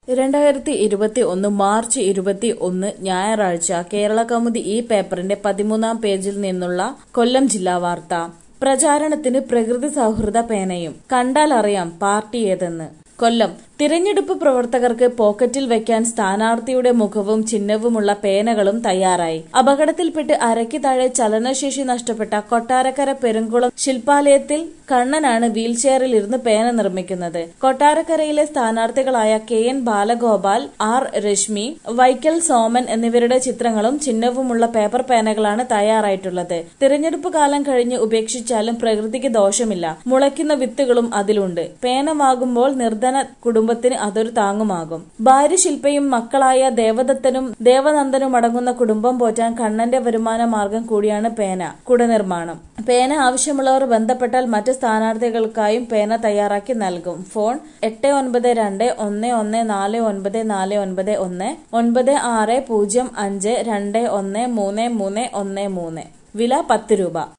രണ്ടായിരത്തി ഇരുപത്തി ഒന്ന് മാർച്ച് ഇരുപത്തി ഒന്ന് ഞായറാഴ്ച കേരള കൗമുദി ഈ പേപ്പറിന്റെ പതിമൂന്നാം പേജിൽ നിന്നുള്ള കൊല്ലം ജില്ലാ വാർത്ത പ്രചാരണത്തിന് പ്രകൃതി സൗഹൃദ പേനയും കണ്ടാൽ അറിയാം പാർട്ടി ഏതെന്ന് കൊല്ലം തിരഞ്ഞെടുപ്പ് പ്രവർത്തകർക്ക് പോക്കറ്റിൽ വെക്കാൻ സ്ഥാനാർത്ഥിയുടെ മുഖവും ചിഹ്നവുമുള്ള പേനകളും തയ്യാറായി അപകടത്തിൽപ്പെട്ട് അരയ്ക്ക് താഴെ ചലനശേഷി നഷ്ടപ്പെട്ട കൊട്ടാരക്കര പെരുങ്കുളം ശില്പാലയത്തിൽ കണ്ണനാണ് വീൽചെയറിൽ ഇരുന്ന് പേന നിർമ്മിക്കുന്നത് കൊട്ടാരക്കരയിലെ സ്ഥാനാർത്ഥികളായ K N Balagopal R Rashmi Vaikkal Soman എന്നിവരുടെ ചിത്രങ്ങളും ചിഹ്നവുമുള്ള പേപ്പർ പേനകളാണ് തയ്യാറായിട്ടുള്ളത് തിരഞ്ഞെടുപ്പ് കാലം കഴിഞ്ഞ് ഉപേക്ഷിച്ചാലും പ്രകൃതിക്ക് ദോഷമില്ല മുളയ്ക്കുന്ന വിത്തുകളും അതിലുണ്ട് പേനമാകുമ്പോൾ നിർധന കുടുംബത്തിന് അതൊരു താങ്ങുമാകും ഭാര്യ ശില്പയും മക്കളായ ദേവദത്തനും ദേവനന്ദനും അടങ്ങുന്ന കുടുംബം പോറ്റാൻ കണ്ണന്റെ വരുമാന മാർഗം കൂടിയാണ് പേന കുടനിർമ്മാണം പേന ആവശ്യമുള്ളവർ ബന്ധപ്പെട്ടാൽ മറ്റ് സ്ഥാനാർത്ഥികൾക്കായും പേന തയ്യാറാക്കി നൽകും ഫോൺ എട്ട് ഒൻപത് രണ്ട് ഒന്ന് ഒന്ന് നാല് ഒൻപത് നാല് ഒൻപത് ഒന്ന് ഒൻപത് ആറ് പൂജ്യം അഞ്ച് രണ്ട് ഒന്ന് മൂന്ന് മൂന്ന് ഒന്ന് മൂന്ന് വില പത്ത് രൂപ